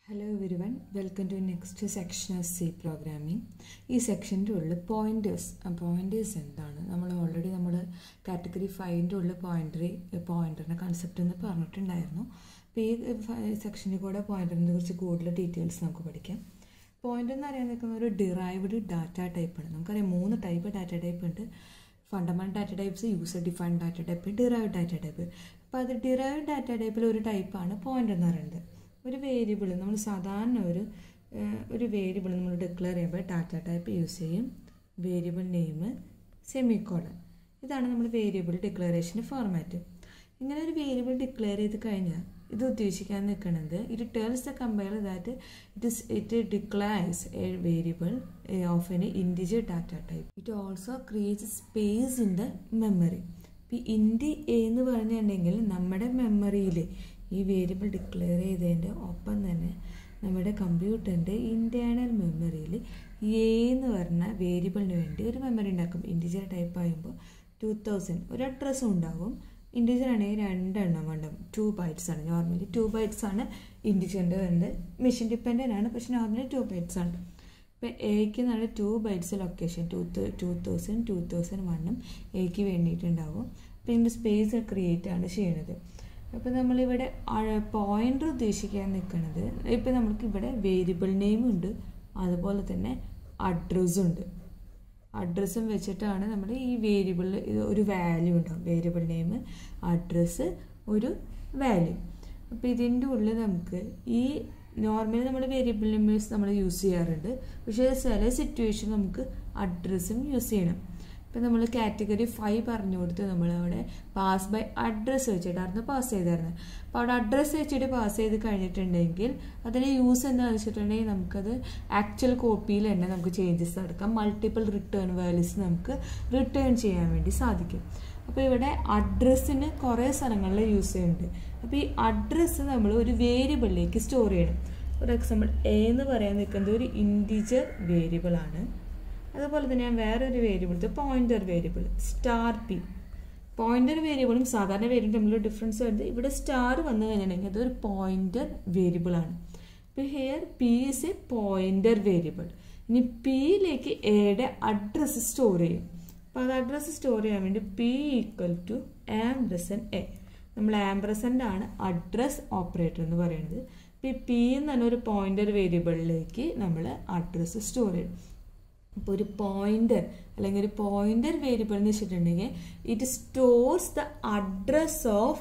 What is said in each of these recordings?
Hello everyone welcome to next section of C programming ഈ സെക്ഷൻ്റെ ഉള്ളിൽ pointers pointers എന്താണ് നമ്മൾ ഓൾറെഡി നമ്മൾ കാറ്റഗറി ഫൈവിൻ്റെ ഉള്ളിൽ പോയിൻ്ററി പോയിൻ്ററിൻ്റെ കൺസെപ്റ്റ് എന്ന് പറഞ്ഞിട്ടുണ്ടായിരുന്നു അപ്പോൾ ഈ സെക്ഷനിൽ കൂടെ പോയിൻ്ററിനെ കുറിച്ച് കൂടുതൽ ഡീറ്റെയിൽസ് നമുക്ക് പഠിക്കാം പോയിൻ്റ് എന്ന് പറയാൻ നിൽക്കുന്ന ഒരു ഡിറൈവ്ഡ് ഡാറ്റ ടൈപ്പാണ് നമുക്കറിയാം മൂന്ന് ടൈപ്പ് ഡാറ്റ ടൈപ്പ് ഉണ്ട് fundamental data types user defined data type derived data type അപ്പോൾ അത് ഡിറൈവ്ഡ് ഡാറ്റ ടൈപ്പിൽ ഒരു ടൈപ്പാണ് പോയിൻ്റ് എന്ന് പറയുന്നത് ഒരു വേരിയബിൾ നമ്മൾ സാധാരണ ഒരു ഒരു വേരിയബിൾ നമ്മൾ ഡിക്ലെയർ ചെയ്യുമ്പോൾ ഡാറ്റ ടൈപ്പ് യൂസ് ചെയ്യും വേരിയബിൾ നെയിം സെമിക്കോളൻ ഇതാണ് നമ്മൾ വേരിയബിൾ ഡിക്ലറേഷൻ്റെ ഫോർമാറ്റ് ഇങ്ങനെ ഒരു വേരിയബിൾ ഡിക്ലെയർ ചെയ്ത് കഴിഞ്ഞാൽ ഇത് ഉദ്ദേശിക്കാൻ നിൽക്കുന്നത് it tells the compiler that it is it declares a variable of an integer data type it also creates space in the memory ഇപ്പം ഇൻഡി എ എന്ന് പറഞ്ഞിട്ടുണ്ടെങ്കിൽ നമ്മുടെ മെമ്മറിയിൽ ഈ വേരിയബിൾ ഡിക്ലെയർ ചെയ്തതിൻ്റെ ഒപ്പം തന്നെ നമ്മുടെ കമ്പ്യൂട്ടറിൻ്റെ ഇൻറ്റേർണൽ മെമ്മറിയിൽ എ എന്ന് പറഞ്ഞ വേരിയബിളിന് വേണ്ടി ഒരു മെമ്മറി ഉണ്ടാക്കും ഇൻഡിജർ ടൈപ്പ് ആകുമ്പോൾ ടു തൗസൻഡ് ഒരു അഡ്രസ്സും ഉണ്ടാകും ഇൻഡിജർ ആണെങ്കിൽ രണ്ടെണ്ണം ഉണ്ടാകും ടു ബൈറ്റ്സ് ആണ് നോർമലി ടു ബൈറ്റ്സ് ആണ് ഇൻഡിജറിൻ്റെ വരുന്നത് മെഷീൻ ഡിപ്പെൻഡൻ്റ് ആണ് പക്ഷെ നോർമലി ടു ബൈറ്റ്സ് ആണ് ഇപ്പോൾ എക്ക് നല്ല two bytes location two two thousand two thousand വണ്ണും എക്ക് വേണ്ടിയിട്ടുണ്ടാവും അപ്പോൾ ഇതിൻ്റെ സ്പേസ് ക്രിയേറ്റ് ആണ് ചെയ്യണത് അപ്പോൾ നമ്മളിവിടെ പോയിൻ്റർ ഉദ്ദേശിക്കാൻ നിൽക്കുന്നത് ഇപ്പോൾ നമുക്ക് ഇവിടെ വേരിയബിൾ നെയിം ഉണ്ട് അതുപോലെ തന്നെ അഡ്രസ്സും ഉണ്ട് അഡ്രസ്സും വെച്ചിട്ടാണ് നമ്മൾ ഈ വേരിയബിളിൽ ഒരു വാല്യൂ ഉണ്ടാവും വേരിയബിൾ നെയിം അഡ്രസ്സ് ഒരു വാല്യൂ അപ്പോൾ ഇതിൻ്റെ ഉള്ളിൽ നമുക്ക് ഈ നോർമലി നമ്മൾ വേരിയബിൾ നെയിംസ് നമ്മൾ യൂസ് ചെയ്യാറുണ്ട് പക്ഷേ ചില സിറ്റുവേഷൻ നമുക്ക് അഡ്രസ്സും യൂസ് ചെയ്യണം ഇപ്പം നമ്മൾ കാറ്റഗറി ഫൈവ് പറഞ്ഞു കൊടുത്ത് നമ്മളവിടെ പാസ് ബൈ അഡ്രസ്സ് വെച്ചിട്ടായിരുന്നു പാസ് ചെയ്തായിരുന്നത് അപ്പോൾ അവിടെ അഡ്രസ്സ് വെച്ചിട്ട് പാസ് ചെയ്ത് കഴിഞ്ഞിട്ടുണ്ടെങ്കിൽ അതിൻ്റെ യൂസ് എന്താണെന്ന് വെച്ചിട്ടുണ്ടെങ്കിൽ നമുക്കത് ആക്ച്വൽ കോപ്പിയിൽ തന്നെ നമുക്ക് ചേഞ്ചസ് നടക്കാം മൾട്ടിപ്പിൾ റിട്ടേൺ വാല്യൂസ് നമുക്ക് റിട്ടേൺ ചെയ്യാൻ വേണ്ടി സാധിക്കും അപ്പോൾ ഇവിടെ അഡ്രസ്സിന് കുറേ സ്ഥലങ്ങളിൽ യൂസ് ചെയ്യുന്നുണ്ട് അപ്പോൾ ഈ അഡ്രസ്സ് നമ്മൾ ഒരു വേരിയബിളിലേക്ക് സ്റ്റോർ ചെയ്യണം ഫോർ എക്സാമ്പിൾ എ എന്ന് പറയാൻ നിൽക്കുന്നത് ഒരു ഇൻഡിജർ വേരിയബിൾ ആണ് അതുപോലെ തന്നെ ഞാൻ വേറൊരു variable pointer variable star p pointer വേരിയബിളും സാധാരണ വേരിയബിൾ തമ്മിലുള്ള ഡിഫറൻസ് വരുന്നത് ഇവിടെ സ്റ്റാർ വന്നു കഴിഞ്ഞിട്ടുണ്ടെങ്കിൽ അതൊരു പോയിന്റർ വേരിയബിൾ ആണ് ഇപ്പോൾ here p is a pointer variable ഇനി പിയിലേക്ക് എയുടെ അഡ്രസ്സ് സ്റ്റോർ ചെയ്യും അപ്പോൾ അത് അഡ്രസ്സ് സ്റ്റോർ ചെയ്യാൻ വേണ്ടി p equal to ampersand a നമ്മൾ ആംബ്രസൻ്റ് ആണ് അഡ്രസ് ഓപ്പറേറ്റർ എന്ന് പറയുന്നത് ഇപ്പോൾ ഈ പി എന്ന് തന്നെ ഒരു പോയിന്റർ വേരിയബിളിലേക്ക് നമ്മൾ അഡ്രസ്സ് സ്റ്റോർ ചെയ്യും ഇപ്പോൾ ഒരു പോയിന്റർ അല്ലെങ്കിൽ ഒരു പോയിന്റർ വേരിയബിൾ എന്ന് വെച്ചിട്ടുണ്ടെങ്കിൽ it stores the address of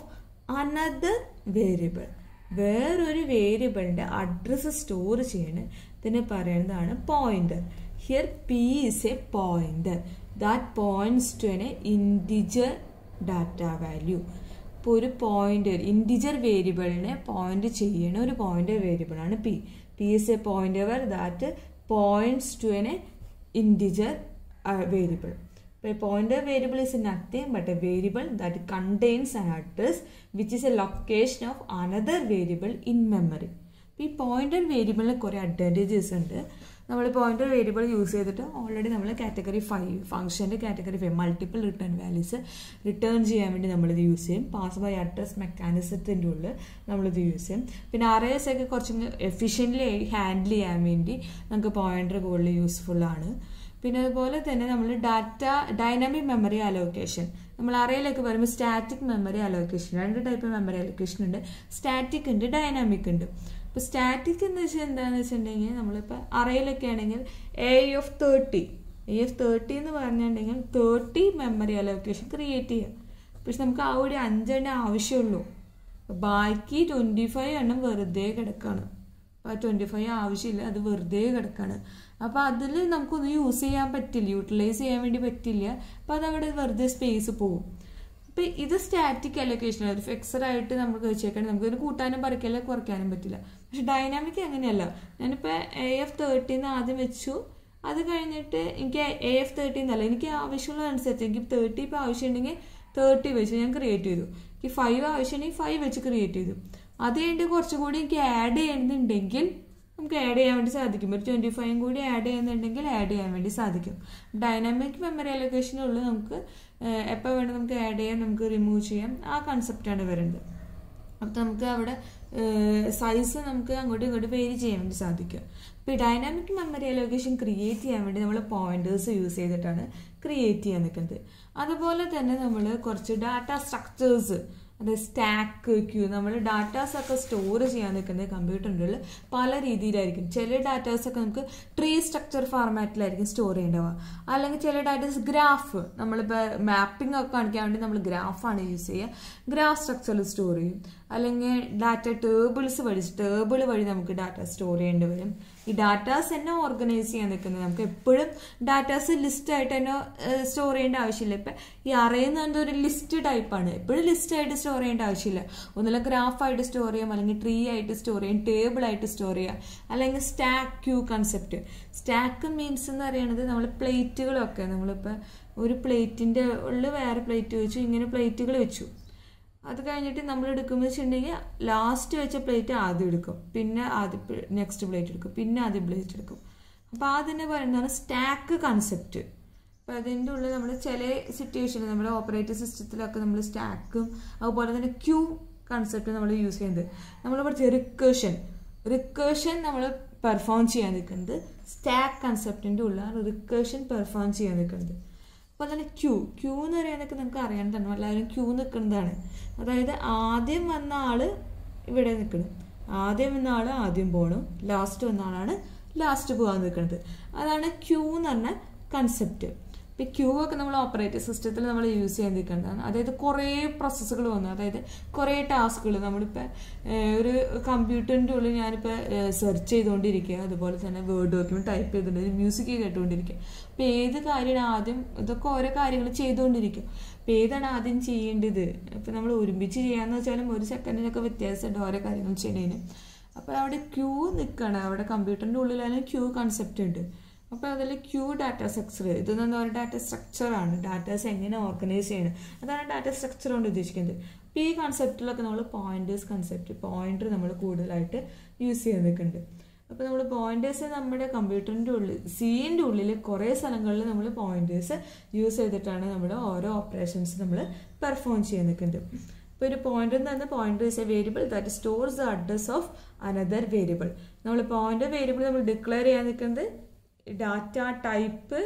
another variable വേറൊരു വേരിയബിളിൻ്റെ അഡ്രസ്സ് സ്റ്റോർ ചെയ്യണ ഇതിനെ പറയുന്നതാണ് pointer here p is a pointer that points to an integer data value ഇപ്പോൾ ഒരു പോയിന്റർ ഇൻഡിജർ വേരിയബിളിനെ പോയിന്റ് ചെയ്യണ ഒരു പോയിന്റർ വേരിയബിളാണ് p p is a pointer that points to an integer uh, variable. A pointer variable is nothing but a variable that contains an address which is a location of another variable in memory. ഈ pointer വേരിയബിളിന് കുറേ advantages ഉണ്ട് നമ്മൾ pointer variable use ചെയ്തിട്ട് already നമ്മൾ category five ഫംഗ്ഷൻ്റെ category five multiple return values return ചെയ്യാൻ വേണ്ടി നമ്മളിത് യൂസ് ചെയ്യും പാസ് ബൈ അഡ്രസ് മെക്കാനിസത്തിൻ്റെ ഉള്ളിൽ നമ്മളിത് യൂസ് ചെയ്യും പിന്നെ അറേസ് ഒക്കെ കുറച്ചും എഫിഷ്യൻ്റ്ലി ഹാൻഡിൽ ചെയ്യാൻ വേണ്ടി നമുക്ക് പോയിന്റർ കൂടുതൽ യൂസ്ഫുൾ ആണ് പിന്നെ അതുപോലെ തന്നെ നമ്മൾ ഡാറ്റ ഡൈനാമിക് മെമ്മറി അലോക്കേഷൻ നമ്മൾ അറയിലേക്ക് വരുമ്പോൾ സ്റ്റാറ്റിക് മെമ്മറി അലോക്കേഷൻ രണ്ട് ടൈപ്പ് മെമ്മറി അലോക്കേഷൻ ഉണ്ട് സ്റ്റാറ്റിക് ഉണ്ട് ഡൈനാമിക് ഉണ്ട് ഇപ്പോൾ സ്റ്റാറ്റിക് എന്ന് വെച്ചാൽ എന്താണെന്ന് വെച്ചിട്ടുണ്ടെങ്കിൽ നമ്മളിപ്പോൾ അറയിലൊക്കെ ആണെങ്കിൽ a of thirty a of thirty എന്ന് പറഞ്ഞിട്ടുണ്ടെങ്കിൽ തേർട്ടി മെമ്മറി അലോക്കേഷൻ ക്രിയേറ്റ് ചെയ്യുക പക്ഷെ നമുക്ക് ആ ഒരു അഞ്ചെണ്ണം ആവശ്യമുള്ളൂ ബാക്കി ട്വൻറ്റി ഫൈവ് എണ്ണം വെറുതെ കിടക്കാണ് അപ്പോൾ ട്വൻറ്റി ഫൈവ് ആവശ്യമില്ല അത് വെറുതെ കിടക്കാണ് അപ്പോൾ അതിൽ നമുക്കൊന്നും യൂസ് ചെയ്യാൻ പറ്റില്ല യൂട്ടിലൈസ് ചെയ്യാൻ വേണ്ടി പറ്റില്ല അപ്പോൾ അതവിടെ വെറുതെ സ്പേസ് പോകും അപ്പോൾ ഇത് സ്റ്റാറ്റിക് അലൊക്കേഷൻ ഒരു ഫിക്സഡ് ആയിട്ട് നമുക്ക് വെച്ചേക്കണം നമുക്കൊരു കൂട്ടാനും പറിക്കല്ല കുറയ്ക്കാനും പറ്റില്ല പക്ഷെ ഡൈനാമിക് അങ്ങനെയല്ല ഞാനിപ്പോൾ എ എഫ് തേർട്ടീന്ന് ആദ്യം വെച്ചു അത് കഴിഞ്ഞിട്ട് എനിക്ക് എ എഫ് തേർട്ടി എന്നല്ല എനിക്ക് ആവശ്യമുള്ള അനുസരിച്ച് എനിക്ക് തേർട്ടി ഇപ്പോൾ ആവശ്യമുണ്ടെങ്കിൽ തേർട്ടി വെച്ച് ഞാൻ ക്രിയേറ്റ് ചെയ്തു എനിക്ക് ഫൈവ് ആവശ്യമുണ്ടെങ്കിൽ ഫൈവ് വെച്ച് ക്രിയേറ്റ് ചെയ്തു അത് കഴിഞ്ഞിട്ട് കുറച്ചുകൂടി എനിക്ക് ആഡ് ചെയ്യുന്നുണ്ടെങ്കിൽ നമുക്ക് ആഡ് ചെയ്യാൻ വേണ്ടി സാധിക്കും ഒരു ട്വൻറ്റി ഫൈവും കൂടി ആഡ് ചെയ്യുന്നുണ്ടെങ്കിൽ ആഡ് ചെയ്യാൻ വേണ്ടി സാധിക്കും ഡൈനാമിക് മെമ്മറി അലൊക്കേഷനുള്ളിൽ നമുക്ക് എപ്പോൾ വേണം നമുക്ക് ആഡ് ചെയ്യാം നമുക്ക് റിമൂവ് ചെയ്യാം ആ കൺസെപ്റ്റാണ് വരുന്നത് അപ്പം നമുക്ക് അവിടെ സൈസ് നമുക്ക് അങ്ങോട്ടും ഇങ്ങോട്ടും വേരി ചെയ്യാൻ വേണ്ടി സാധിക്കും അപ്പോൾ ഈ ഡൈനാമിക് മെമ്മറി അലോക്കേഷൻ ക്രിയേറ്റ് ചെയ്യാൻ വേണ്ടി നമ്മൾ പോയിന്റേഴ്സ് യൂസ് ചെയ്തിട്ടാണ് ക്രിയേറ്റ് ചെയ്യാൻ നിൽക്കുന്നത് അതുപോലെ തന്നെ നമ്മൾ കുറച്ച് ഡാറ്റ സ്ട്രക്ചേഴ്സ് അതായത് സ്റ്റാക്ക് ക്യൂ നമ്മൾ ഡാറ്റാസ് ഒക്കെ സ്റ്റോർ ചെയ്യാൻ നിൽക്കുന്നത് കമ്പ്യൂട്ടറിൻ്റെ പല രീതിയിലായിരിക്കും ചില ഡാറ്റാസ് ഒക്കെ നമുക്ക് ട്രീ സ്ട്രക്ചർ ഫോർമാറ്റിലായിരിക്കും സ്റ്റോർ ചെയ്യേണ്ടവ അല്ലെങ്കിൽ ചില ഡാറ്റാസ് ഗ്രാഫ് നമ്മളിപ്പോൾ മാപ്പിംഗ് ഒക്കെ കാണിക്കാൻ വേണ്ടി നമ്മൾ ഗ്രാഫാണ് യൂസ് ചെയ്യുക ഗ്രാഫ് സ്ട്രക്ചറിൽ സ്റ്റോർ ചെയ്യും അല്ലെങ്കിൽ ഡാറ്റ ടേബിൾസ് വഴി ടേബിൾ വഴി നമുക്ക് ഡാറ്റ സ്റ്റോർ ചെയ്യേണ്ടി വരും ഈ ഡാറ്റാസ് തന്നെ ഓർഗനൈസ് ചെയ്യാൻ നിൽക്കുന്നത് നമുക്ക് എപ്പോഴും ഡാറ്റാസ് ലിസ്റ്റ് ആയിട്ട് തന്നെ സ്റ്റോർ ചെയ്യേണ്ട ആവശ്യമില്ല ഇപ്പം ഈ അറേന്ന് പറഞ്ഞ ഒരു ലിസ്റ്റ് ടൈപ്പാണ് എപ്പോഴും ലിസ്റ്റ് ആയിട്ട് സ്റ്റോർ ചെയ്യേണ്ട ആവശ്യമില്ല ഒന്നുമില്ല ഗ്രാഫായിട്ട് സ്റ്റോർ ചെയ്യാം അല്ലെങ്കിൽ ട്രീ ആയിട്ട് സ്റ്റോർ ചെയ്യാം ടേബിൾ ആയിട്ട് സ്റ്റോർ ചെയ്യാം അല്ലെങ്കിൽ stack queue concept stack means എന്ന് പറയുന്നത് നമ്മൾ പ്ലേറ്റുകളൊക്കെ നമ്മളിപ്പോൾ ഒരു പ്ലേറ്റിൻ്റെ ഉള്ളിൽ വേറെ പ്ലേറ്റ് വെച്ചു ഇങ്ങനെ പ്ലേറ്റുകൾ വെച്ചു അത് കഴിഞ്ഞിട്ട് നമ്മൾ എടുക്കുമ്പോൾ വെച്ചിട്ടുണ്ടെങ്കിൽ ലാസ്റ്റ് വെച്ച പ്ലേറ്റ് ആദ്യം എടുക്കും പിന്നെ ആദ്യം നെക്സ്റ്റ് പ്ലേറ്റ് എടുക്കും പിന്നെ ആദ്യം പ്ലേറ്റ് എടുക്കും അപ്പോൾ അതിനെ പറയുന്നതാണ് സ്റ്റാക്ക് കൺസെപ്റ്റ് അപ്പോൾ അതിൻ്റെ ഉള്ളിൽ നമ്മൾ ചില സിറ്റുവേഷനിൽ നമ്മുടെ ഓപ്പറേറ്റിംഗ് സിസ്റ്റത്തിലൊക്കെ നമ്മൾ സ്റ്റാക്കും അതുപോലെ തന്നെ ക്യൂ കൺസെപ്റ്റ് നമ്മൾ യൂസ് ചെയ്യുന്നത് നമ്മൾ പഠിച്ച റിക്കേഷൻ റിക്കേഷൻ നമ്മൾ പെർഫോം ചെയ്യാൻ നിൽക്കുന്നത് സ്റ്റാക്ക് കൺസെപ്റ്റിൻ്റെ ഉള്ളിലാണ് റിക്കേഷൻ പെർഫോം ചെയ്യാൻ നിൽക്കുന്നത് അപ്പോൾ തന്നെ ക്യൂ ക്യൂ എന്ന് പറയുന്നതൊക്കെ നമുക്ക് അറിയാൻ തന്നെ എല്ലാവരും ക്യൂ നിൽക്കുന്നതാണ് അതായത് ആദ്യം വന്ന ആള് ഇവിടെ നിൽക്കണം ആദ്യം വന്ന ആള് ആദ്യം പോകണം ലാസ്റ്റ് വന്ന ആളാണ് ലാസ്റ്റ് പോകാൻ നിൽക്കുന്നത് അതാണ് ക്യൂ എന്ന് പറഞ്ഞ കൺസെപ്റ്റ് ഇപ്പം ക്യൂ ഒക്കെ നമ്മൾ ഓപ്പറേറ്റിംഗ് സിസ്റ്റത്തിൽ നമ്മൾ യൂസ് ചെയ്യാൻ നിൽക്കേണ്ടതാണ് അതായത് കുറേ പ്രോസസ്സുകൾ വന്നു അതായത് കുറേ ടാസ്കുകൾ നമ്മളിപ്പോൾ ഒരു കമ്പ്യൂട്ടറിൻ്റെ ഉള്ളിൽ ഞാനിപ്പോൾ സെർച്ച് ചെയ്തുകൊണ്ടിരിക്കുക അതുപോലെ തന്നെ വേർഡ് ഡോക്യുമെൻറ്റ് ടൈപ്പ് ചെയ്തുകൊണ്ടിരിക്കുക മ്യൂസിക് കേട്ടുകൊണ്ടിരിക്കുക അപ്പോൾ ഏത് കാര്യമാണ് ആദ്യം ഇതൊക്കെ ഓരോ കാര്യങ്ങൾ ചെയ്തുകൊണ്ടിരിക്കും അപ്പോൾ ഏതാണ് ആദ്യം ചെയ്യേണ്ടത് അപ്പോൾ നമ്മൾ ഒരുമിച്ച് ചെയ്യാന്ന് വെച്ചാലും ഒരു സെക്കൻഡിനൊക്കെ വ്യത്യാസമുണ്ട് ഓരോ കാര്യങ്ങൾ ചെയ്യണതിന് അപ്പോൾ അവിടെ ക്യൂ നിൽക്കണം അവിടെ കമ്പ്യൂട്ടറിൻ്റെ ഉള്ളിലായാലും ക്യൂ കൺസെപ്റ്റ് ഉണ്ട് അപ്പോൾ അതിൽ ക്യൂ ഡാറ്റ സ്ട്രക്ചർ ഇതെന്ന് പറയുന്ന ഡാറ്റ സ്ട്രക്ചറാണ് ഡാറ്റാസ് എങ്ങനെ ഓർഗനൈസ് ചെയ്യണം അതാണ് ഡാറ്റ സ്ട്രക്ചർ കൊണ്ട് ഉദ്ദേശിക്കുന്നത് അപ്പോൾ ഈ കൺസെപ്റ്റിലൊക്കെ നമ്മൾ പോയിന്റേഴ്സ് കൺസെപ്റ്റ് പോയിന്റർ നമ്മൾ കൂടുതലായിട്ട് യൂസ് ചെയ്ത് നിൽക്കുന്നുണ്ട് അപ്പോൾ നമ്മൾ പോയിന്റേഴ്സ് നമ്മുടെ കമ്പ്യൂട്ടറിൻ്റെ ഉള്ളിൽ സീൻ്റെ ഉള്ളിൽ കുറേ സ്ഥലങ്ങളിൽ നമ്മൾ പോയിന്റേഴ്സ് യൂസ് ചെയ്തിട്ടാണ് നമ്മുടെ ഓരോ ഓപ്പറേഷൻസ് നമ്മൾ പെർഫോം ചെയ്യാൻ നിൽക്കുന്നത് ഇപ്പോൾ ഒരു പോയിന്റർ എന്ന് പറഞ്ഞാൽ pointer is a variable that stores the address of another variable നമ്മൾ പോയിന്റർ വേരിയബിൾ നമ്മൾ ഡിക്ലെയർ ചെയ്യാൻ നിൽക്കുന്നത് ഡാറ്റ ടൈപ്പ്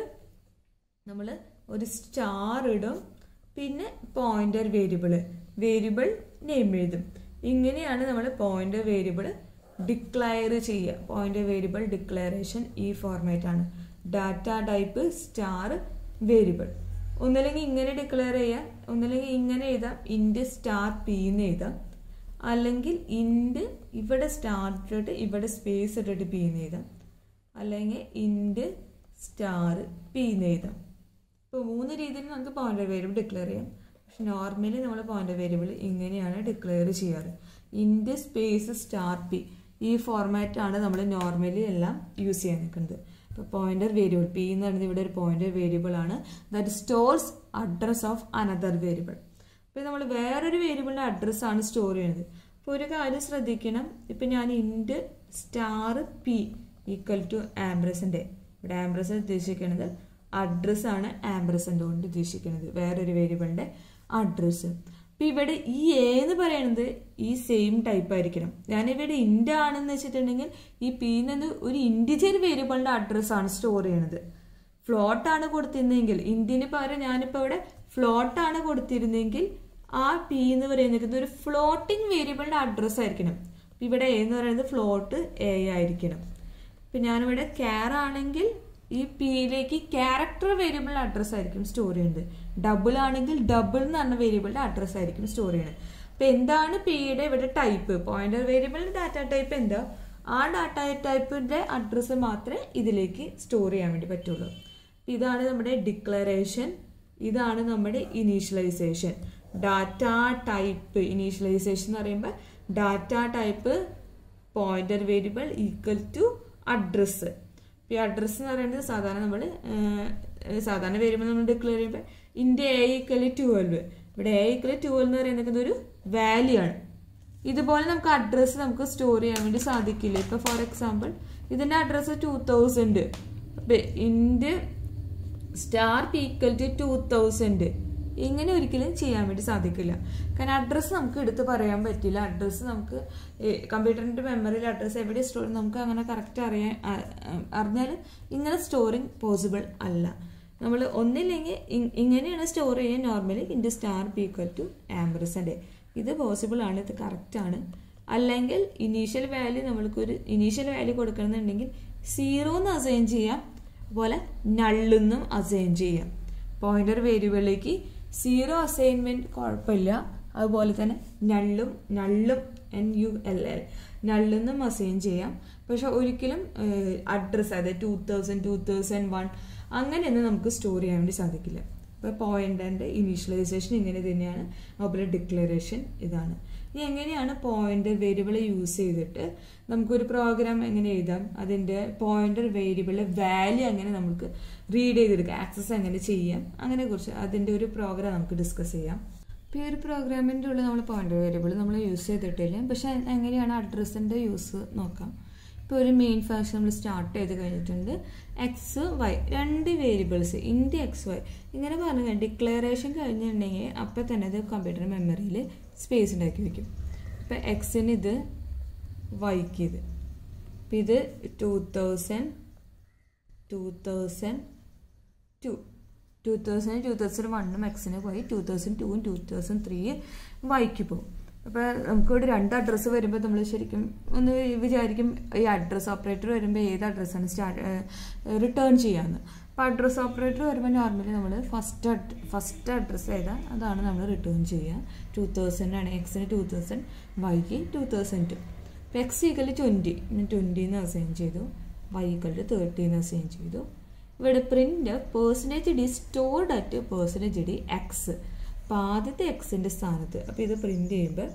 നമ്മൾ ഒരു സ്റ്റാർ ഇടും പിന്നെ പോയിന്റർ വേരിയബിൾ വേരിയബിൾ നെയിം എഴുതും ഇങ്ങനെയാണ് നമ്മൾ പോയിന്റർ വേരിയബിൾ ഡിക്ലെയർ ചെയ്യുക പോയിന്റർ വേരിയബിൾ ഡിക്ലറേഷൻ ഈ ഫോർമാറ്റ് ആണ് ഡാറ്റ ടൈപ്പ് സ്റ്റാർ വേരിയബിൾ ഒന്നല്ലെങ്കിൽ ഇങ്ങനെ ഡിക്ലെയർ ചെയ്യാം ഒന്നല്ലെങ്കിൽ ഇങ്ങനെ എഴുതാം ഇൻഡ് സ്റ്റാർ പി എന്ന് എഴുതാം അല്ലെങ്കിൽ ഇൻഡ് ഇവിടെ സ്റ്റാർ ഇട്ടിട്ട് ഇവിടെ സ്പേസ് ഇട്ടിട്ട് പി എന്ന് എഴുതാം അല്ലെങ്കിൽ ഇൻഡ് സ്റ്റാർ പി എന്ന് എഴുതാം ഇപ്പോൾ മൂന്ന് രീതിയിൽ നമുക്ക് പോയിന്റ് വേരിയബിൾ ഡിക്ലെയർ ചെയ്യാം പക്ഷെ നോർമലി നമ്മൾ പോയിന്റ് വേരിയബിൾ ഇങ്ങനെയാണ് ഡിക്ലെയർ ചെയ്യാറ് ഇൻഡ് സ്പേസ് സ്റ്റാർ പി ഈ ഫോർമാറ്റാണ് നമ്മൾ നോർമലി എല്ലാം യൂസ് ചെയ്യാൻ നിൽക്കുന്നത് ഇപ്പോൾ പോയിന്റർ വേരിയബിൾ പി എന്ന് പറയുന്നത് ഇവിടെ ഒരു പോയിന്റർ വേരിയബിൾ ആണ് that stores address of another variable അപ്പോൾ നമ്മൾ വേറൊരു വേരിയബിളിൻ്റെ അഡ്രസ്സാണ് സ്റ്റോർ ചെയ്യുന്നത് അപ്പോൾ ഒരു കാര്യം ശ്രദ്ധിക്കണം ഇപ്പം ഞാൻ int star P equal to ആംബ്രസിൻ്റെ ഇവിടെ ആംബ്രസ് ഉദ്ദേശിക്കുന്നത് അഡ്രസ്സാണ് ആംബ്രസിൻ്റെ കൊണ്ട് ഉദ്ദേശിക്കുന്നത് വേറൊരു വേരിയബിളിൻ്റെ അഡ്രസ്സ് അപ്പം ഇവിടെ ഈ എ എന്ന് പറയുന്നത് ഈ സെയിം ടൈപ്പ് ആയിരിക്കണം ഞാനിവിടെ ഇൻഡ് ആണെന്ന് വെച്ചിട്ടുണ്ടെങ്കിൽ ഈ പി എന്നത് ഒരു ഇൻഡിജർ വേരിയബിളിൻ്റെ അഡ്രസ്സാണ് സ്റ്റോർ ചെയ്യണത് ഫ്ലോട്ടാണ് കൊടുത്തിരുന്നെങ്കിൽ ഇന്ത്യന് പകരം ഞാനിപ്പോൾ ഇവിടെ ഫ്ലോട്ടാണ് കൊടുത്തിരുന്നെങ്കിൽ ആ പി എന്ന് പറയുന്നത് ഒരു ഫ്ലോട്ടിംഗ് വേരിയബിളിൻ്റെ അഡ്രസ്സ് ആയിരിക്കണം ഇവിടെ എ എന്ന് പറയുന്നത് ഫ്ലോട്ട് എ ആയിരിക്കണം ഇപ്പം ഞാനിവിടെ ക്യാർ ആണെങ്കിൽ ഈ പിയിലേക്ക് ക്യാരക്ടർ വേരിയബിൾ അഡ്രസ്സ് ആയിരിക്കും സ്റ്റോർ ചെയ്യുന്നത് ഡബിൾ ആണെങ്കിൽ ഡബിൾ എന്ന് പറഞ്ഞ വേരിയബിളിന്റെ അഡ്രസ്സ് ആയിരിക്കും സ്റ്റോർ ചെയ്യുന്നത് അപ്പൊ എന്താണ് പിയുടെ ഇവിടെ ടൈപ്പ് പോയിന്റർ വേരിയബിളിന്റെ ഡാറ്റ ടൈപ്പ് എന്താ ആ ഡാറ്റ ടൈപ്പിന്റെ അഡ്രസ്സ് മാത്രമേ ഇതിലേക്ക് സ്റ്റോർ ചെയ്യാൻ വേണ്ടി പറ്റുള്ളൂ ഇതാണ് നമ്മുടെ ഡിക്ലറേഷൻ ഇതാണ് നമ്മുടെ ഇനീഷ്യലൈസേഷൻ ഡാറ്റ ടൈപ്പ് ഇനീഷ്യലൈസേഷൻ എന്ന് പറയുമ്പോൾ data type pointer variable equal to address ഈ അഡ്രസ്സ് എന്ന് പറയുന്നത് സാധാരണ നമ്മൾ സാധാരണ വേരിയബിൾ നമ്മൾ ഡിക്ലെയർ ചെയ്യുമ്പോൾ ഇന്ത്യ എ ഈക്വൽ ട്വൽവ് ഇവിടെ എ ഈക്വൽ ട്വൽവ് എന്ന് പറയുന്നത് ഒരു വാല്യൂ ആണ് ഇതുപോലെ നമുക്ക് അഡ്രസ്സ് നമുക്ക് സ്റ്റോർ ചെയ്യാൻ വേണ്ടി സാധിക്കില്ല ഇപ്പൊ ഫോർ എക്സാമ്പിൾ ഇതിന്റെ address two thousand int star equal to two thousand ഇങ്ങനെ ഒരിക്കലും ചെയ്യാൻ വേണ്ടി സാധിക്കില്ല കാരണം അഡ്രസ്സ് നമുക്ക് എടുത്ത് പറയാൻ പറ്റില്ല അഡ്രസ്സ് നമുക്ക് കമ്പ്യൂട്ടറിൻ്റെ മെമ്മറിയിൽ അഡ്രസ്സ് എവിടെ സ്റ്റോർ നമുക്ക് അങ്ങനെ കറക്റ്റ് അറിയാൻ അറിഞ്ഞാൽ ഇങ്ങനെ സ്റ്റോറിങ് പോസിബിൾ അല്ല നമ്മൾ ഒന്നില്ലെങ്കിൽ ഇങ്ങനെയാണ് സ്റ്റോർ ചെയ്യാൻ normally int star P equal to ആംബ്രസൻ്റെ ഇത് പോസിബിൾ ആണ് ഇത് കറക്റ്റാണ് അല്ലെങ്കിൽ ഇനീഷ്യൽ വാല്യൂ നമ്മൾക്കൊരു ഇനീഷ്യൽ വാല്യൂ കൊടുക്കണമെന്നുണ്ടെങ്കിൽ സീറോ എന്ന് അസൈൻ ചെയ്യാം അതുപോലെ നള്ളെന്നും അസൈൻ ചെയ്യാം പോയിന്റർ വേരിയബിളിലേക്ക് സീറോ അസൈൻമെന്റ് കുഴപ്പമില്ല അതുപോലെ തന്നെ നള്ളും നള്ളും എൻ യു എൽ എൽ നള്ളെന്നും അസൈൻ ചെയ്യാം പക്ഷെ ഒരിക്കലും അഡ്രസ്സ് അതായത് two thousand two thousand one അങ്ങനെയൊന്നും നമുക്ക് സ്റ്റോർ ചെയ്യാൻ വേണ്ടി സാധിക്കില്ല ഇപ്പോൾ പോയിന്റിൻ്റെ ഇനീഷ്യലൈസേഷൻ ഇങ്ങനെ തന്നെയാണ് അതുപോലെ ഡിക്ലറേഷൻ ഇതാണ് ഇനി എങ്ങനെയാണ് പോയിന്റർ വേരിയബിൾ യൂസ് ചെയ്തിട്ട് നമുക്കൊരു പ്രോഗ്രാം എങ്ങനെ എഴുതാം അതിൻ്റെ പോയിന്റർ വേരിയബിളിലെ വാല്യൂ എങ്ങനെ നമുക്ക് റീഡ് ചെയ്തെടുക്കാം ആക്സസ് എങ്ങനെ ചെയ്യാം അങ്ങനെ കുറിച്ച് അതിൻ്റെ ഒരു പ്രോഗ്രാം നമുക്ക് ഡിസ്കസ് ചെയ്യാം ഇപ്പോൾ ഈ ഒരു പ്രോഗ്രാമിൻ്റെ ഉള്ളിൽ നമ്മൾ പോയിന്റർ വേരിയബിൾ നമ്മൾ യൂസ് ചെയ്തിട്ടില്ല പക്ഷേ എങ്ങനെയാണ് അഡ്രസ്സിൻ്റെ യൂസ് നോക്കാം ഇപ്പോൾ ഒരു മെയിൻ ഫംഗ്ഷൻ നമ്മൾ സ്റ്റാർട്ട് ചെയ്ത് കഴിഞ്ഞിട്ടുണ്ട് എക്സ് വൈ രണ്ട് വേരിയബിൾസ് ഇൻഡ് എക്സ് വൈ ഇങ്ങനെ പറഞ്ഞു ഡിക്ലറേഷൻ കഴിഞ്ഞിട്ടുണ്ടെങ്കിൽ അപ്പം തന്നെ അത് കമ്പ്യൂട്ടർ മെമ്മറിയിൽ സ്പേസ് ഉണ്ടാക്കി വെക്കും ഇപ്പം എക്സിന് ഇത് വൈക്ക് ഇത് അപ്പം ഇത് two thousand two thousand two two thousand two thousand വണ്ണും എക്സിന് പോയി ടു തൗസൻഡ് ടൂവും ടു തൗസൻഡ് ത്രീ വൈക്ക് പോകും അപ്പോൾ നമുക്കിവിടെ രണ്ട് അഡ്രസ്സ് വരുമ്പോൾ നമ്മൾ ശരിക്കും ഒന്ന് വിചാരിക്കും ഈ അഡ്രസ്സ് ഓപ്പറേറ്റർ വരുമ്പോൾ ഏത് അഡ്രസ്സാണ് സ്റ്റാർട്ട് റിട്ടേൺ ചെയ്യാമെന്ന് അപ്പോൾ അഡ്രസ്സ് ഓപ്പറേറ്റർ വരുമ്പോൾ നോർമലി നമ്മൾ ഫസ്റ്റ് ഫസ്റ്റ് അഡ്രസ്സ് ഏതാ അതാണ് നമ്മൾ റിട്ടേൺ ചെയ്യുക ടു തൗസൻഡ് ആണ് എക്സിന് ടു തൗസൻഡ് വൈക്ക് ടു തൗസൻഡ് ടു അപ്പോൾ എക്സ് ഈക്വൽ ട്വൻറ്റി ട്വൻറ്റിന്ന് അസൈൻ ചെയ്തു വൈ ഈക്വൽ ടു തേർട്ടീന്ന് അസൈൻ ചെയ്തു ഇവിടെ print percentage D stored at percentage D X അപ്പോൾ ആദ്യത്തെ എക്സിൻ്റെ സ്ഥാനത്ത് അപ്പോൾ ഇത് പ്രിൻ്റ് ചെയ്യുമ്പോൾ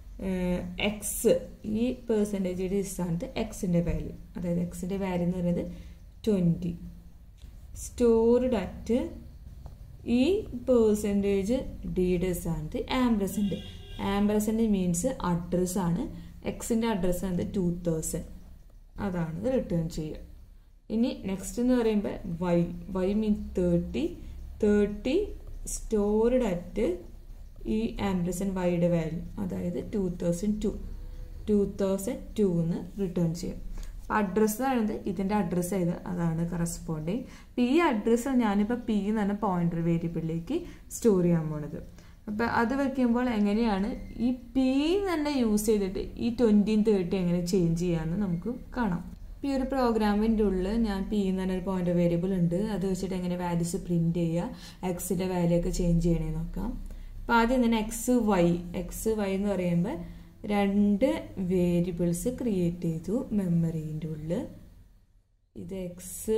എക്സ് ഈ പേഴ്സൻറ്റേജ് ഡി സ്ഥാനത്ത് എക്സിൻ്റെ വാല്യൂ അതായത് എക്സിൻ്റെ വാല്യൂ എന്ന് പറയുന്നത് ട്വൻറ്റി സ്റ്റോർഡ് അറ്റ് ഈ പേഴ്സൻറ്റേജ് ഡിയുടെ സ്ഥാനത്ത് ആംബ്രസൻ്റ് ആംബ്രസൻ്റ് മീൻസ് അഡ്രസ്സാണ് എക്സിൻ്റെ അഡ്രസ്സ് ആണ് ടു തൗസൻഡ് അതാണ് ഇത് റിട്ടേൺ ചെയ്യുക ഇനി നെക്സ്റ്റ് എന്ന് പറയുമ്പോൾ Y Y means thirty thirty stored at ഈ ആംബ്രസൻ വൈയുടെ വാല്യൂ അതായത് two thousand two two thousand two എന്ന് റിട്ടേൺ ചെയ്യും അപ്പം അഡ്രസ്സ് ആണത് ഇതിൻ്റെ അഡ്രസ്സ് ഏത് അതാണ് കറസ്പോണ്ടിങ് അപ്പം ഈ അഡ്രസ്സ് ഞാനിപ്പോൾ പി എന്ന് പറഞ്ഞ പോയിന്റർ വേരിയബിളിലേക്ക് സ്റ്റോർ ചെയ്യാൻ പോണത് അപ്പം അത് വെക്കുമ്പോൾ എങ്ങനെയാണ് ഈ പി തന്നെ യൂസ് ചെയ്തിട്ട് ഈ ട്വൻറ്റിയും തേർട്ടി എങ്ങനെ ചേഞ്ച് ചെയ്യാമെന്ന് നമുക്ക് കാണാം ഈ ഒരു പ്രോഗ്രാമിൻ്റെ ഉള്ളിൽ ഞാൻ പി എന്ന് പറഞ്ഞൊരു പോയിന്റ് വേരിയബിൾ ഉണ്ട് അത് വെച്ചിട്ട് എങ്ങനെ വാല്യൂസ് പ്രിൻറ്റ് ചെയ്യുക എക്സിൻ്റെ വാല്യൂ ഒക്കെ ചേഞ്ച് ചെയ്യണേ നോക്കാം അപ്പോൾ ആദ്യം തന്നെ എക്സ് വൈ എക്സ് വൈ എന്ന് പറയുമ്പോൾ രണ്ട് വേരിയബിൾസ് ക്രിയേറ്റ് ചെയ്തു മെമ്മറീൻ്റെ ഉള്ളിൽ ഇത് എക്സ്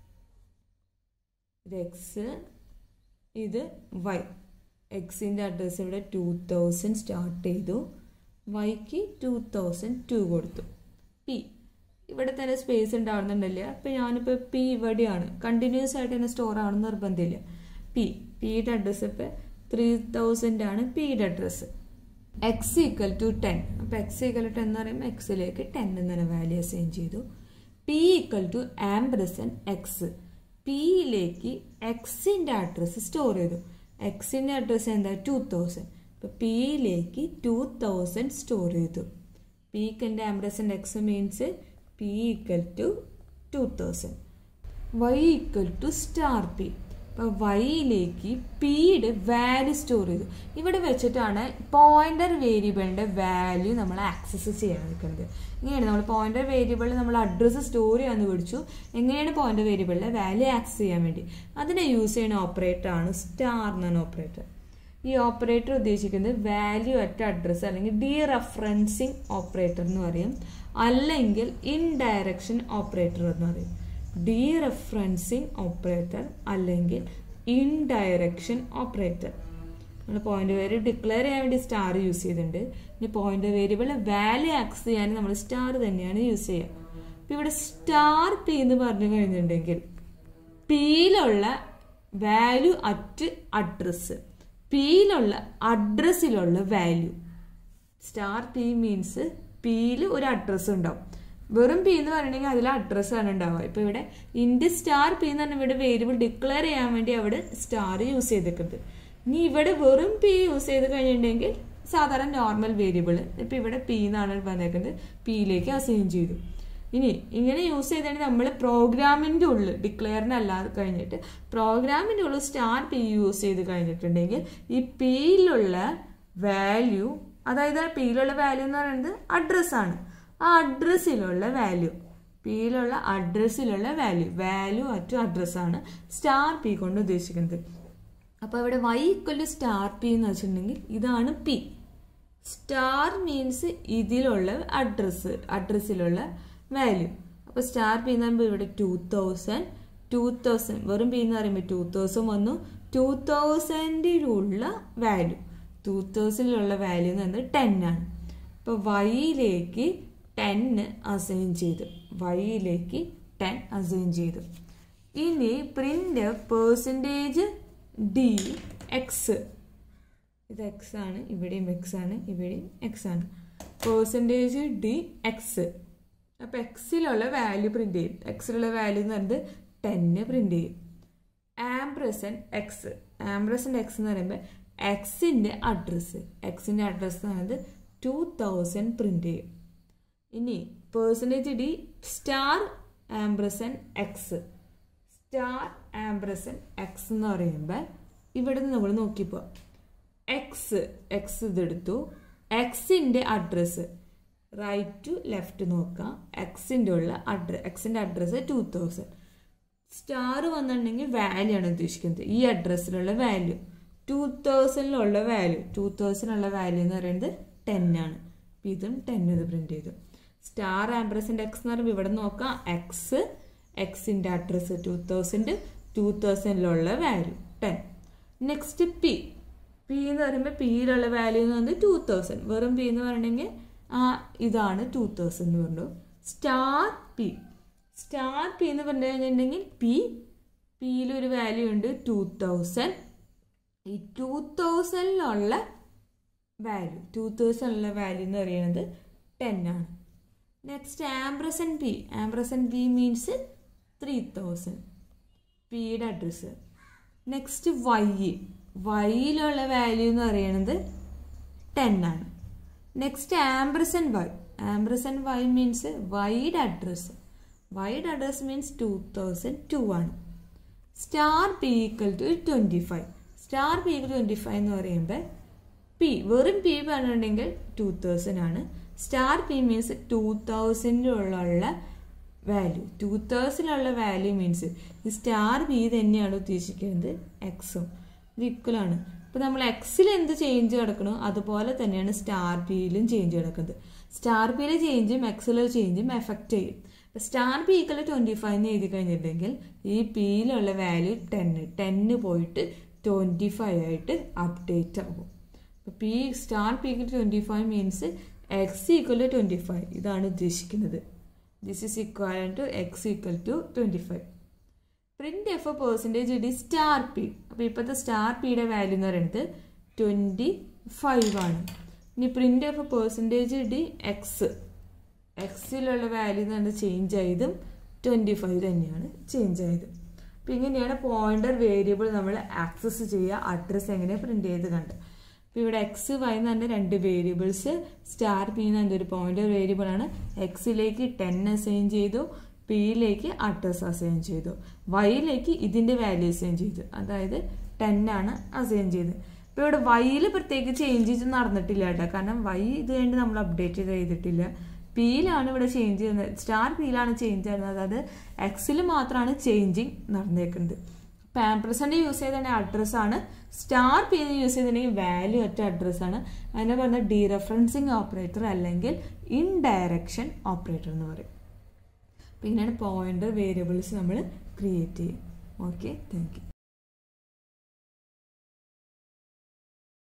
ഇത് എക്സ് ഇത് വൈ എക്സിൻ്റെ അഡ്രസ്സ് ഇവിടെ ടു തൗസൻഡ് സ്റ്റാർട്ട് ചെയ്തു വൈക്ക് ടു തൗസൻഡ് ടു കൊടുത്തു പി ഇവിടെ തന്നെ സ്പേസ് ഉണ്ടാവുന്നുണ്ടല്ല അപ്പം ഞാനിപ്പോൾ പി ഇവിടെയാണ് കണ്ടിന്യൂസ് ആയിട്ട് തന്നെ സ്റ്റോർ ആവണം നിർബന്ധമില്ല പി പിയുടെ അഡ്രസ്സ് ഇപ്പം ത്രീ തൗസൻഡ് ആണ് പിയുടെ address X equal to ten അപ്പോൾ എക്സ് ഈക്വൽ ടു എന്ന് പറയുമ്പോൾ എക്സിലേക്ക് ടെൻ എന്നൊരു വാല്യൂ അസൈൻ ചെയ്തു P equal to ampersand X പിയിലേക്ക് എക്സിൻ്റെ അഡ്രസ്സ് സ്റ്റോർ ചെയ്തു എക്സിൻ്റെ അഡ്രസ്സ് എന്താ ടു തൗസൻഡ് അപ്പോൾ പിയിലേക്ക് ടു തൗസൻഡ് സ്റ്റോർ ചെയ്തു പിക്ക് എൻ്റെ ampersand X means P equal to two thousand Y equal to star P അപ്പോൾ വൈയിലേക്ക് പിയുടെ വാല്യൂ സ്റ്റോർ ചെയ്തു ഇവിടെ വെച്ചിട്ടാണ് പോയിന്റർ വേരിയബിളിൻ്റെ വാല്യൂ നമ്മൾ ആക്സസ് ചെയ്യാൻ നിൽക്കുന്നത് ഇങ്ങനെയാണ് നമ്മൾ പോയിന്റർ വേരിയബിളിൽ നമ്മൾ അഡ്രസ്സ് സ്റ്റോർ ചെയ്യാന്ന് പഠിച്ചു എങ്ങനെയാണ് പോയിന്റർ വേരിയബിളിലെ വാല്യൂ ആക്സസ് ചെയ്യാൻ വേണ്ടി അതിനെ യൂസ് ചെയ്യുന്ന ഓപ്പറേറ്റർ ആണ് സ്റ്റാർ എന്നാണ് ഓപ്പറേറ്റർ ഈ ഓപ്പറേറ്റർ ഉദ്ദേശിക്കുന്നത് വാല്യൂ അറ്റ് അഡ്രസ്സ് അല്ലെങ്കിൽ ഡി റെഫറൻസിങ് ഓപ്പറേറ്റർ എന്ന് പറയും അല്ലെങ്കിൽ ഇൻഡയറക്ഷൻ ഓപ്പറേറ്റർ എന്ന് പറയും ഡി റെഫറൻസിങ് ഓപ്പറേറ്റർ അല്ലെങ്കിൽ ഇൻഡയറക്ഷൻ ഓപ്പറേറ്റർ നമ്മൾ പോയിന്റ് വേരിയബിൾ ഡിക്ലെയർ ചെയ്യാൻ വേണ്ടി സ്റ്റാർ യൂസ് ചെയ്തിട്ടുണ്ട് ഇനി പോയിന്റ് വേരിയബിൾ വാല്യൂ ആക്സസ് ചെയ്യാൻ നമ്മൾ സ്റ്റാർ തന്നെയാണ് യൂസ് ചെയ്യുക അപ്പം ഇവിടെ സ്റ്റാർ പി എന്ന് പറഞ്ഞു കഴിഞ്ഞിട്ടുണ്ടെങ്കിൽ പിയിലുള്ള വാല്യൂ അറ്റ് അഡ്രസ്സ് പിയിലുള്ള അഡ്രസ്സിലുള്ള വാല്യൂ സ്റ്റാർ പി മീൻസ് പിയിൽ ഒരു അഡ്രസ്സ് ഉണ്ടാവും വെറും പി എന്ന് പറയണമെങ്കിൽ അതിൽ അഡ്രസ്സാണ് ഉണ്ടാവുക ഇപ്പോൾ ഇവിടെ ഇൻഡ് സ്റ്റാർ പി എന്ന് പറഞ്ഞാൽ ഇവിടെ വേരിയബിൾ ഡിക്ലെയർ ചെയ്യാൻ വേണ്ടി അവിടെ സ്റ്റാർ യൂസ് ചെയ്തിട്ടുണ്ട് ഇനി ഇവിടെ വെറും പി യൂസ് ചെയ്ത് കഴിഞ്ഞിട്ടുണ്ടെങ്കിൽ സാധാരണ നോർമൽ വേരിയബിൾ ഇപ്പം ഇവിടെ പി എന്നാണ് പറഞ്ഞേക്കുന്നത് പിയിലേക്ക് അസൈൻ ചെയ്തു ഇനി ഇങ്ങനെ യൂസ് ചെയ്തിട്ട് നമ്മൾ പ്രോഗ്രാമിൻ്റെ ഉള്ളിൽ ഡിക്ലെയറിനല്ലാതെ കഴിഞ്ഞിട്ട് പ്രോഗ്രാമിൻ്റെ ഉള്ളിൽ സ്റ്റാർ പി യൂസ് ചെയ്ത് കഴിഞ്ഞിട്ടുണ്ടെങ്കിൽ ഈ പിയിലുള്ള വാല്യൂ അതായത് ആ പിയിലുള്ള വാല്യൂ എന്ന് പറയുന്നത് അഡ്രസ്സാണ് ആ അഡ്രസ്സിലുള്ള വാല്യൂ പിയിലുള്ള അഡ്രസ്സിലുള്ള വാല്യൂ വാല്യൂ അറ്റു അഡ്രസ്സാണ് സ്റ്റാർ പി കൊണ്ട് ഉദ്ദേശിക്കുന്നത് അപ്പോൾ ഇവിടെ Y equal to star P എന്ന് വെച്ചിട്ടുണ്ടെങ്കിൽ ഇതാണ് പി സ്റ്റാർ മീൻസ് ഇതിലുള്ള അഡ്രസ്സ് അഡ്രസ്സിലുള്ള വാല്യൂ അപ്പോൾ സ്റ്റാർ പി എന്ന് പറയുമ്പോൾ ഇവിടെ ടു തൗസൻഡ് ടു തൗസൻഡ് വെറും പി എന്ന് പറയുമ്പോൾ ടു തൗസൻഡ് വന്നു ടു തൗസൻഡിലുള്ള വാല്യൂ ടു തൗസൻഡിലുള്ള വാല്യൂ എന്ന് പറയുന്നത് ടെൻ ആണ് അപ്പോൾ വൈയിലേക്ക് ടെന്ന് അസൈൻ ചെയ്തു വൈയിലേക്ക് ടെൻ അസൈൻ ചെയ്തു ഇനി പ്രിന്റ് പേഴ്സൻറ്റേജ് ഡി എക്സ് ഇത് എക്സ് ആണ് ഇവിടെയും എക്സ് ആണ് ഇവിടെയും എക്സ് ആണ് പേഴ്സൻറ്റേജ് ഡി എക്സ് അപ്പോൾ എക്സിലുള്ള വാല്യൂ പ്രിന്റ് ചെയ്യും എക്സിലുള്ള വാല്യൂ എന്ന് പറയുന്നത് ടെന്ന് പ്രിന്റ് ചെയ്യും ആംപ്രസൻ എക്സ് ആംപ്രസൻ എക്സ് എന്ന് പറയുമ്പോൾ എക്സിൻ്റെ അഡ്രസ്സ് എക്സിൻ്റെ അഡ്രസ്സ് എന്ന് പറയുന്നത് ടു തൗസൻഡ് പ്രിന്റ് ചെയ്യും ഇനി percentage D star ampersand X star ampersand X എന്ന് പറയുമ്പോൾ ഇവിടെ നിന്ന് നമ്മൾ നോക്കിപ്പോ എക്സ് എക്സ് ഇതെടുത്തു എക്സിൻ്റെ അഡ്രസ്സ് റൈറ്റ് ടു ലെഫ്റ്റ് നോക്കാം എക്സിൻ്റെ ഉള്ള അഡ്രസ് എക്സിൻ്റെ അഡ്രസ്സ് ടു തൗസൻഡ് സ്റ്റാർ വന്നിട്ടുണ്ടെങ്കിൽ വാല്യൂ ആണ് ഉദ്ദേശിക്കുന്നത് ഈ അഡ്രസ്സിലുള്ള വാല്യൂ ടു തൗസൻഡിലുള്ള വാല്യൂ ടു തൗസൻഡിലുള്ള വാല്യൂ എന്ന് പറയുന്നത് ടെൻ ആണ് ഇതും ടെൻ ഇത് പ്രിന്റ് ചെയ്തു സ്റ്റാർ ആംബ്രസിൻ്റെ എക്സ് എന്ന് പറയുമ്പോൾ ഇവിടെ നോക്കാം എക്സ് എക്സിൻ്റെ അഡ്രസ്സ് ടു തൗസൻഡ് ടു തൗസൻഡിലുള്ള value ten next P P എന്ന് പറയുമ്പോൾ പിയിലുള്ള വാല്യൂ എന്ന് പറയുന്നത് ടു തൗസൻഡ് വെറും പി എന്ന് പറയണമെങ്കിൽ ആ ഇതാണ് ടു തൗസൻഡ് എന്ന് പറഞ്ഞു സ്റ്റാർ പി സ്റ്റാർ പി എന്ന് പറഞ്ഞു കഴിഞ്ഞിട്ടുണ്ടെങ്കിൽ പി പിയിലൊരു വാല്യൂ ഉണ്ട് ടു തൗസൻഡ് ഈ ടു തൗസൻഡിലുള്ള വാല്യൂ ടു തൗസൻഡിലുള്ള വാല്യൂ എന്ന് പറയുന്നത് ടെൻ ആണ് next ampersand P ampersand P means three thousand പിയുടെ അഡ്രസ്സ് നെക്സ്റ്റ് വൈ വൈയിലുള്ള വാല്യൂ എന്ന് പറയുന്നത് ടെൻ ആണ് next ampersand Y ampersand Y means വൈഡ് അഡ്രസ്സ് വൈഡ് address means two thousand two ആണ് star P equal to twenty five star P equal twenty five എന്ന് പറയുമ്പോൾ പി വെറും പി പറഞ്ഞിട്ടുണ്ടെങ്കിൽ ടു തൗസൻഡ് ആണ് സ്റ്റാർ പി മീൻസ് ടു തൗസൻഡിലുള്ള value two തൗസൻഡിലുള്ള വാല്യൂ മീൻസ് ഈ സ്റ്റാർ പി തന്നെയാണ് ഉദ്ദേശിക്കുന്നത് എക്സും ഇത് ഈക്വൽ ആണ് ഇപ്പം നമ്മൾ എക്സിൽ എന്ത് ചേഞ്ച് കിടക്കണോ അതുപോലെ തന്നെയാണ് സ്റ്റാർ പിയിലും ചേഞ്ച് കിടക്കുന്നത് സ്റ്റാർ പിയിലെ ചേഞ്ചും എക്സിലെ ചേഞ്ചും എഫക്റ്റ് ചെയ്യും star P equal twenty five എന്ന് എഴുതി കഴിഞ്ഞിട്ടുണ്ടെങ്കിൽ ഈ പിയിലുള്ള വാല്യൂ ടെന്ന് ടെന്ന് പോയിട്ട് ട്വൻറ്റി ഫൈവ് ആയിട്ട് അപ്ഡേറ്റ് ആകും P star P equal twenty five means X equal to twenty five ഇതാണ് ഉദ്ദേശിക്കുന്നത് this is equal to X equal to twenty five print F percentage D star P അപ്പോൾ ഇപ്പോഴത്തെ star പിയുടെ value എന്ന് പറയുന്നത് twenty five ആണ് ഇനി print F percentage D X എക്സിലുള്ള വാല്യൂ എന്ന് പറയുന്നത് ചേഞ്ച് ആയതും ട്വൻറ്റി ഫൈവ് തന്നെയാണ് ചേഞ്ച് ആയത് അപ്പം ഇങ്ങനെയാണ് പോയിന്റർ വേരിയബിൾ നമ്മൾ ആക്സസ് ചെയ്യുക അഡ്രസ്സ് എങ്ങനെ പ്രിന്റ് ചെയ്ത് കണ്ട് അപ്പോൾ ഇവിടെ എക്സ് വൈ എന്ന് പറഞ്ഞ രണ്ട് വേരിയബിൾസ് സ്റ്റാർ പി എന്ന് പറഞ്ഞ ഒരു പോയിന്റർ വേരിയബിൾ ആണ് എക്സിലേക്ക് ടെൻ അസൈൻ ചെയ്തു പിയിലേക്ക് അഡ്രസ് അസൈൻ ചെയ്തു വൈയിലേക്ക് ഇതിൻ്റെ വാല്യൂ അസൈൻ ചെയ്തു അതായത് ടെൻ ആണ് അസൈൻ ചെയ്തത് ഇപ്പോൾ ഇവിടെ വൈയിൽ പ്രത്യേകിച്ച് ചേഞ്ച് നടന്നിട്ടില്ല കേട്ടോ കാരണം വൈ ഇത് കഴിഞ്ഞ് നമ്മൾ അപ്ഡേറ്റ് ചെയ്തിട്ടില്ല പിയിലാണ് ഇവിടെ ചേഞ്ച് ചെയ്യുന്നത് സ്റ്റാർ പിയിലാണ് ചേഞ്ച് ചെയ്യുന്നത് അതായത് എക്സിൽ മാത്രമാണ് ചേഞ്ചിങ് നടന്നേക്കുന്നത് ഇപ്പം ആംപ്രസൻ്റ് യൂസ് ചെയ്തിട്ടുണ്ടെങ്കിൽ അഡ്രസ്സാണ് സ്റ്റാർ പി യൂസ് ചെയ്തിട്ടുണ്ടെങ്കിൽ വാല്യൂ ഒറ്റ അഡ്രസ്സാണ് അതിനെ പറയുന്നത് ഡീറഫറൻസിങ് ഓപ്പറേറ്റർ അല്ലെങ്കിൽ ഇൻഡയറക്ഷൻ ഓപ്പറേറ്റർ എന്ന് പറയും അപ്പോൾ ഇങ്ങനെയാണ് പോയിന്റർ വേരിയബിൾസ് നമ്മൾ ക്രിയേറ്റ് ചെയ്യും ഓക്കെ താങ്ക്